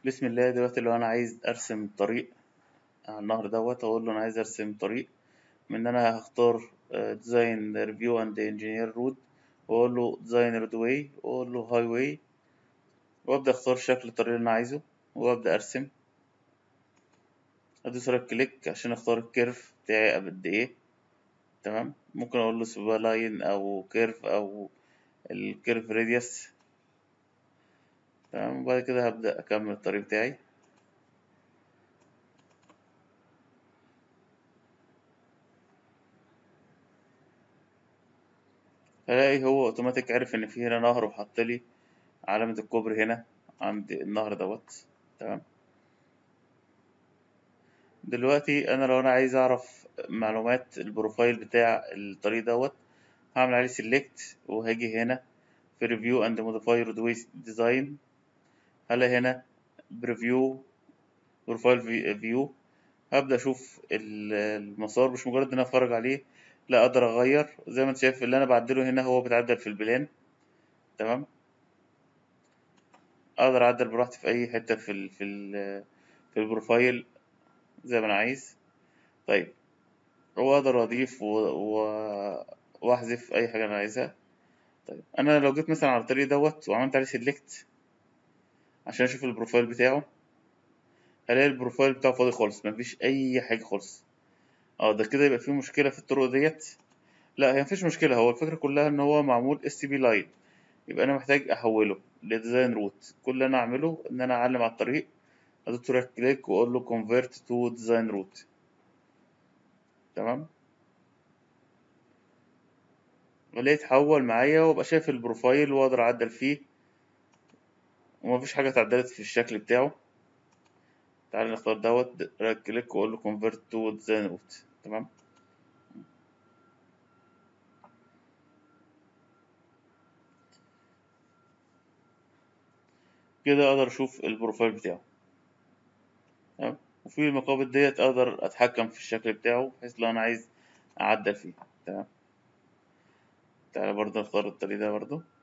بسم الله دلوقتي لو انا عايز ارسم طريق على النهر دوت اقول له انا عايز ارسم طريق من ان انا هختار ديزاين ريفيو اند انجينير رود واقول له ديزاين رود واي واقول له هاي واي وابدا اختار شكل الطريق اللي انا عايزه وابدا ارسم ادوس رايت كليك عشان اختار الكيرف بتاعي قد ايه تمام ممكن اقول له سبا لاين او كيرف او الكيرف راديوس تمام وبعد كده هبدأ أكمل الطريق بتاعي هلاقي هو اوتوماتيك عرف ان في هنا نهر وحط لي علامة الكوبري هنا عند النهر دوت تمام دلوقتي انا لو انا عايز اعرف معلومات البروفايل بتاع الطريق دوت هعمل عليه سيلكت وهاجي هنا في ريفيو اند موديفاي رودوي ديزاين هلا هنا بريفيو بروفايل فيو هبدأ أشوف المسار مش مجرد إن أنا أتفرج عليه لا أقدر أغير زي ما أنت شايف اللي أنا بعدله هنا هو بيتعدل في البلان تمام أقدر أعدل براحتي في أي حتة في ال في ال في البروفايل زي ما أنا عايز طيب وأقدر أضيف و... و... وأحذف أي حاجة أنا عايزها طيب أنا لو جيت مثلا على الطريق دوت وعملت عليه سيلكت عشان أشوف البروفايل بتاعه هلاقي البروفايل بتاعه فاضي خالص مفيش أي حاجة خالص اه ده كده يبقى فيه مشكلة في الطرق ديت لا هي مفيش مشكلة هو الفكرة كلها إن هو معمول اس تي بي لاين يبقى أنا محتاج أحوله لديزاين روت كل اللي أنا أعمله إن أنا أعلم على الطريق أدوس رايت كليك وأقول له convert to design route تمام ولقيت اتحول معايا وأبقى شايف البروفايل وأقدر أعدل فيه ومفيش حاجة اتعدلت في الشكل بتاعه تعال نختار دوت رايت كليك واقول له convert to design route تمام كده اقدر اشوف البروفايل بتاعه تمام وفي المقابل ديت اقدر اتحكم في الشكل بتاعه بحيث لو انا عايز اعدل فيه تمام تعالى برضه نختار الطريق ده برضه